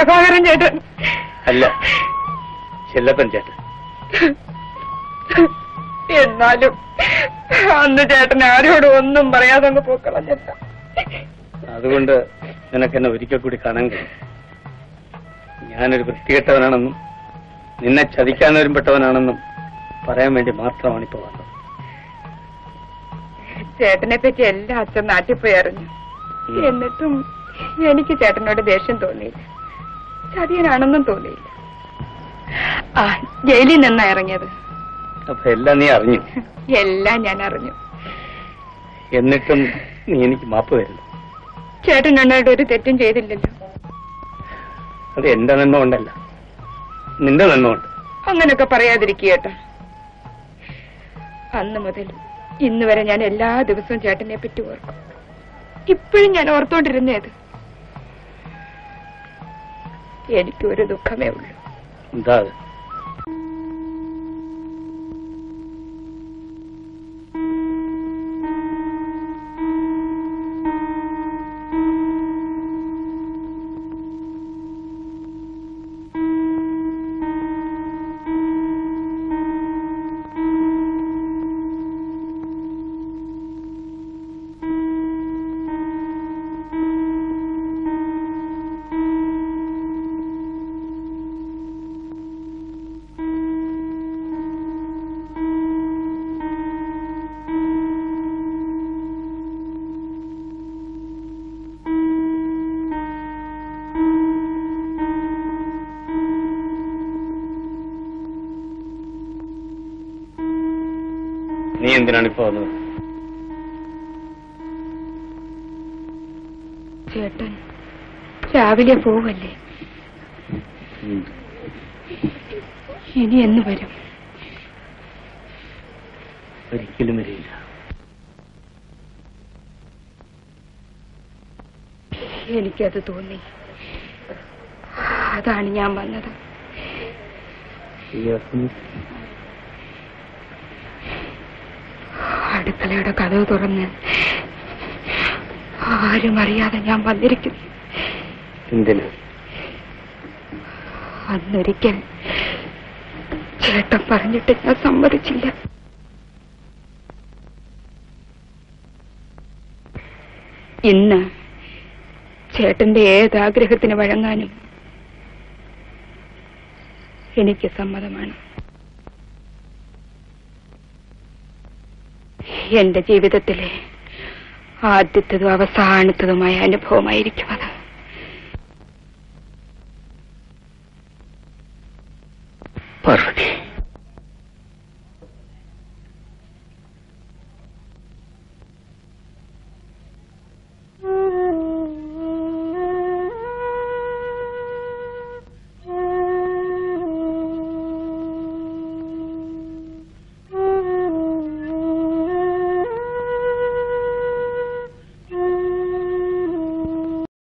പ്രഭാകരൻ ചേട്ടൻ അല്ല ചെല്ലപ്പൻ ചേട്ടൻ എന്നാലും അന്ന് ചേട്ടൻ ആരോടും ഒന്നും പറയാതെ അങ്ങ് പോക്കളഞ്ഞില്ല അതുകൊണ്ട് നിനക്ക് എന്നെ ഒരിക്കൽ കൂടി കാണാൻ കഴിയും ഞാനൊരു വൃത്തികെട്ടവനാണെന്നും നിന്നെ ചതിക്കാൻ വരുമ്പെട്ടവനാണെന്നും പറയാൻ വേണ്ടി മാത്രമാണ് ഇപ്പൊ വന്നത് ചേട്ടനെ പറ്റി എല്ലാ അച്ഛൻ നാട്ടിൽ പോയി അറിഞ്ഞു ഉം. എന്നിട്ടും എനിക്ക് ചേട്ടനോട് ദേഷ്യം തോന്നിയില്ല ചതിയനാണെന്നും തോന്നിയില്ല ആ ജയിലിൽ നിന്നാ ഇറങ്ങിയത് അപ്പൊ എല്ലാം നീ അറിഞ്ഞു എല്ലാം ഞാൻ അറിഞ്ഞു എന്നിട്ടും നീ എനിക്ക് മാപ്പ് തരുന്നു ചേട്ടൻ എന്നോട് ഒരു തെറ്റും ചെയ്തില്ലല്ലോ അത് എന്റെ നന്മ കൊണ്ടല്ല നിന്റെ നന്മ കൊണ്ട് അങ്ങനൊക്കെ പറയാതിരിക്കേട്ട അന്ന് മുതൽ ഇന്ന് വരെ ഞാൻ എല്ലാ ദിവസവും ചേട്ടനെ പറ്റി ഓർക്കും ഇപ്പോഴും ഞാൻ ഓർത്തോണ്ടിരുന്നേത് എനിക്കൊരു ദുഃഖമേ ഉള്ളൂ എന്താ അത് നീ എന്തിനാണ് ഇപ്പൊ വന്നത് ചേട്ടൻ രാവിലെ പോവല്ലേ ഉം. ഇനി എന്ന് വരും ഒരിക്കലും വരില്ല എനിക്കത് തോന്നി അതാണ് ഞാൻ വന്നത് അടുക്കളയുടെ കഥവ് തുറന്ന് ആരും അറിയാതെ ഞാൻ വന്നിരിക്കുന്നു എന്തിന് അന്നൊരിക്കൽ ചേട്ടൻ പറഞ്ഞിട്ട് ഞാൻ സമ്മതിച്ചില്ല ഇന്ന് ചേട്ടന്റെ ഏതാഗ്രഹത്തിന് വഴങ്ങാനും എനിക്ക് സമ്മതമാണ് എന്റെ ജീവിതത്തിലെ ആദ്യത്തതും അവസാനത്തതുമായ അനുഭവമായിരിക്കും അത് പാർവതി